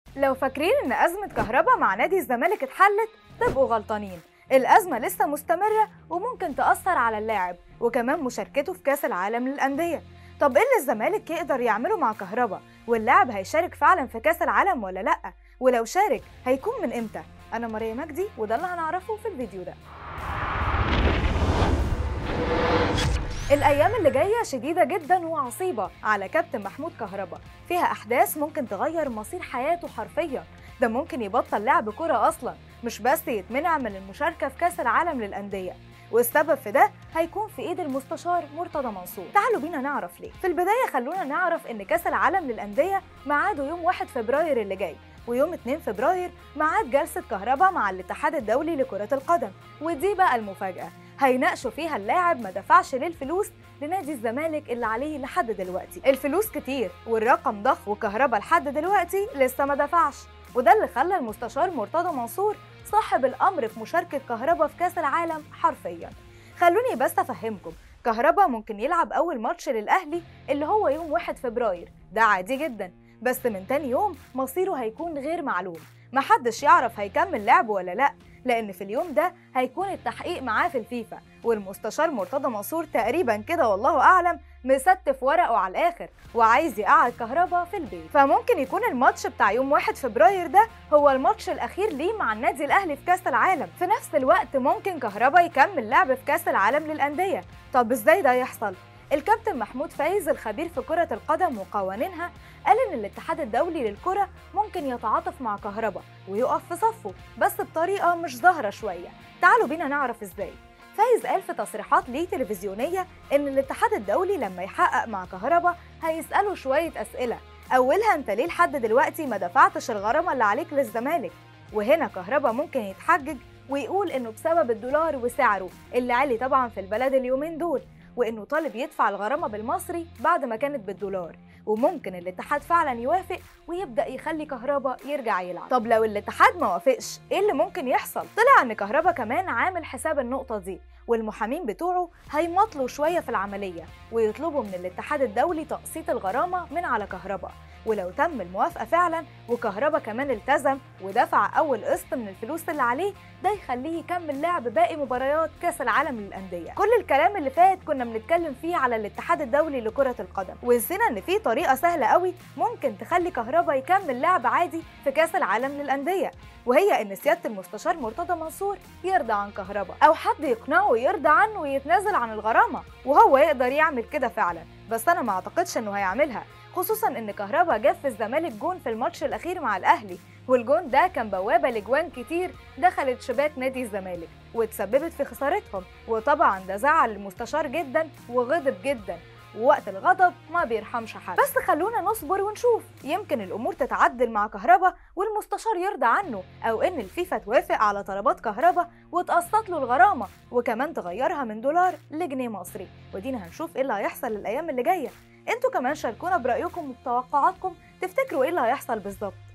لو فاكرين ان ازمه كهرباء مع نادي الزمالك اتحلت تبقوا غلطانين الازمه لسه مستمره وممكن تاثر على اللاعب وكمان مشاركته في كاس العالم للانديه طب ايه اللي الزمالك يقدر يعمله مع كهرباء واللاعب هيشارك فعلا في كاس العالم ولا لا ولو شارك هيكون من امتى انا ماريا مجدي وده اللي هنعرفه في الفيديو ده الأيام اللي جاية شديدة جدا وعصيبة على كابتن محمود كهربا فيها أحداث ممكن تغير مصير حياته حرفيا ده ممكن يبطل لعب كرة أصلا مش بس يتمنع من المشاركة في كأس العالم للأندية والسبب في ده هيكون في ايد المستشار مرتضى منصور تعالوا بينا نعرف ليه في البداية خلونا نعرف ان كأس العالم للأندية ميعاده يوم 1 فبراير اللي جاي ويوم 2 فبراير ميعاد جلسة كهربا مع الاتحاد الدولي لكرة القدم ودي بقى المفاجأة هيناقشوا فيها اللاعب ما دفعش ليه الفلوس لنادي الزمالك اللي عليه لحد دلوقتي الفلوس كتير والرقم ضخ وكهربا لحد دلوقتي لسه ما دفعش وده اللي خلى المستشار مرتضى منصور صاحب الامر في مشاركه كهربا في كاس العالم حرفيا خلوني بس افهمكم كهربا ممكن يلعب اول ماتش للاهلي اللي هو يوم 1 فبراير ده عادي جدا بس من تاني يوم مصيره هيكون غير معلوم محدش يعرف هيكمل لعب ولا لا لان في اليوم ده هيكون التحقيق معاه في الفيفا والمستشار مرتضى منصور تقريبا كده والله اعلم مستف ورقه على الاخر وعايز يقعد كهربا في البيت فممكن يكون الماتش بتاع يوم 1 فبراير ده هو الماتش الاخير ليه مع النادي الاهلي في كاس العالم في نفس الوقت ممكن كهربا يكمل لعب في كاس العالم للانديه طب ازاي ده يحصل الكابتن محمود فايز الخبير في كرة القدم وقوانينها قال إن الاتحاد الدولي للكرة ممكن يتعاطف مع كهربا ويقف في صفه بس بطريقة مش ظاهرة شوية تعالوا بينا نعرف إزاي فايز قال في تصريحات ليه تلفزيونية إن الاتحاد الدولي لما يحقق مع كهربا هيسأله شوية أسئلة أولها أنت ليه لحد دلوقتي ما دفعتش الغرامة اللي عليك للزمالك وهنا كهربا ممكن يتحجج ويقول إنه بسبب الدولار وسعره اللي عالي طبعا في البلد اليومين دول وانه طالب يدفع الغرامه بالمصري بعد ما كانت بالدولار وممكن الاتحاد فعلا يوافق ويبدا يخلي كهربا يرجع يلعب طب لو الاتحاد ما وافقش ايه اللي ممكن يحصل طلع ان كهربا كمان عامل حساب النقطه دي والمحامين بتوعه هيمطلوا شويه في العمليه ويطلبوا من الاتحاد الدولي تقسيط الغرامه من على كهربا ولو تم الموافقه فعلا وكهربا كمان التزم ودفع اول قسط من الفلوس اللي عليه ده يخليه يكمل لعب باقي مباريات كاس العالم للانديه كل الكلام اللي فات كنا بنتكلم فيه على الاتحاد الدولي لكره القدم ونسينا ان في طريقه سهله قوي ممكن تخلي كهربا يكمل لعب عادي في كاس العالم للانديه وهي ان سياده المستشار مرتضى منصور يرضى عن كهربا او حد يقنعه يرضى عنه ويتنازل عن الغرامه وهو يقدر يعمل كده فعلا بس انا ما اعتقدش انه هيعملها خصوصا ان كهربا جاب في الزمالك جون في الماتش الاخير مع الاهلي والجون ده كان بوابه لجوان كتير دخلت شباك نادي الزمالك وتسببت في خسارتهم وطبعا ده زعل المستشار جدا وغضب جدا ووقت الغضب ما بيرحمش حد بس خلونا نصبر ونشوف يمكن الامور تتعدل مع كهربا والمستشار يرضى عنه او ان الفيفا توافق على طلبات كهربا وتقسط له الغرامه وكمان تغيرها من دولار لجنيه مصري ودينا هنشوف ايه اللي هيحصل الايام اللي جايه انتوا كمان شاركونا برايكم وتوقعاتكم تفتكروا ايه اللي هيحصل بالظبط